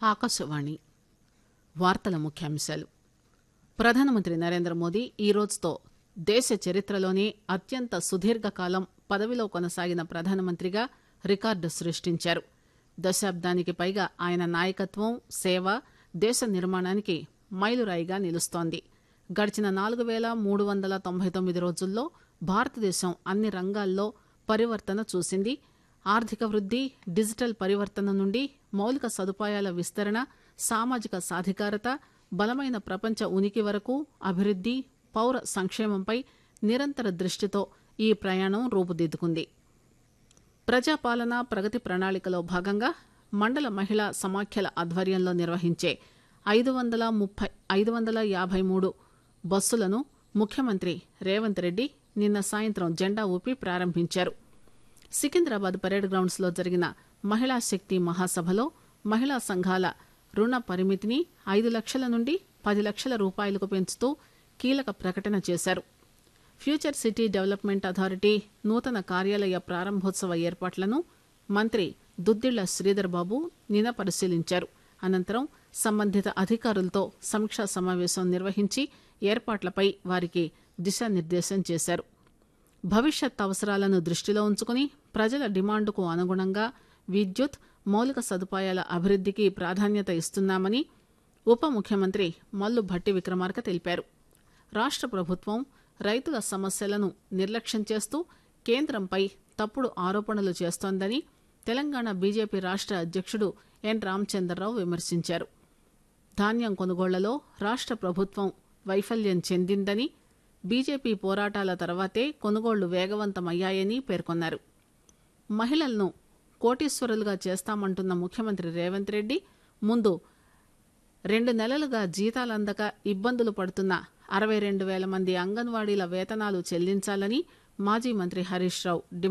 ఆకాశవాణి వార్తల ముఖ్యాంశాలు ప్రధానమంత్రి నరేంద్ర మోదీ ఈరోజుతో దేశ చరిత్రలోనే అత్యంత సుదీర్ఘకాలం పదవిలో కొనసాగిన ప్రధానమంత్రిగా రికార్డు సృష్టించారు దశాబ్దానికి పైగా ఆయన నాయకత్వం సేవ దేశ నిర్మాణానికి మైలురాయిగా నిలుస్తోంది గడిచిన నాలుగు పేల మూడు వందల తొంభై తొమ్మిది రోజుల్లో భారతదేశం అన్ని రంగాల్లో పరివర్తన చూసింది ఆర్థిక వృద్ది డిజిటల్ పరివర్తన నుండి మౌలిక సదుపాయాల విస్తరణ సామాజిక సాధికారత బలమైన ప్రపంచ ఉనికి వరకు అభివృద్ది పౌర సంక్షేమంపై నిరంతర దృష్టితో ఈ ప్రయాణం రూపుదిద్దుకుంది ప్రజాపాలన ప్రగతి ప్రణాళికలో భాగంగా మండల మహిళా సమాఖ్యల ఆధ్వర్యంలో నిర్వహించే ఐదు వందల ముప్పై ఐదు వందల యాభై మూడు బస్సులను ముఖ్యమంత్రి రేవంత్ రెడ్డి నిన్న సాయంత్రం జెండా ఊపి ప్రారంభించారు సికింద్రాబాద్ పరేడ్ గ్రౌండ్స్ లో జరిగిన మహిళా శక్తి మహాసభలో మహిళా సంఘాల రుణ పరిమితిని ఐదు లక్షల నుండి పది లక్షల రూపాయలకు పెంచుతూ కీలక ప్రకటన చేశారు ఫ్యూచర్ సిటీ డెవలప్మెంట్ అథారిటీ నూతన కార్యాలయ ప్రారంభోత్సవ ఏర్పాట్లను మంత్రి దుద్దిళ్ల శ్రీధర్ బాబు నిన్న పరిశీలించారు అనంతరం సంబంధిత అధికారులతో సమీక్షా సమావేశం నిర్వహించి ఏర్పాట్లపై వారికి దిశానిర్దేశం చేశారు భవిష్యత్ అవసరాలను దృష్టిలో ఉంచుకుని ప్రజల డిమాండ్కు అనుగుణంగా విద్యుత్ మౌలిక సదుపాయాల అభివృద్దికి ప్రాధాన్యత ఇస్తున్నామని ఉప ముఖ్యమంత్రి మల్లు భట్టి విక్రమార్క తెలిపారు రాష్ట ప్రభుత్వం రైతుల సమస్యలను నిర్లక్ష్యం చేస్తూ కేంద్రంపై తప్పుడు ఆరోపణలు చేస్తోందని తెలంగాణ బీజేపీ రాష్ట అధ్యక్షుడు ఎన్ రామచంద్రరావు విమర్శించారు ధాన్యం కొనుగోళ్లలో రాష్ట ప్రభుత్వం వైఫల్యం చెందిందని బీజేపీ పోరాటాల తర్వాతే కొనుగోళ్లు వేగవంతమయ్యాయని పేర్కొన్నారు మహిళలను కోటీశ్వరులుగా చేస్తామంటున్న ముఖ్యమంత్రి రేవంత్ రెడ్డి ముందు రెండు నెలలుగా జీతాలందక ఇబ్బందులు పడుతున్న అరవై రెండు వేల మంది అంగన్వాడీల వేతనాలు చెల్లించాలని మాజీ మంత్రి హరీష్ రావు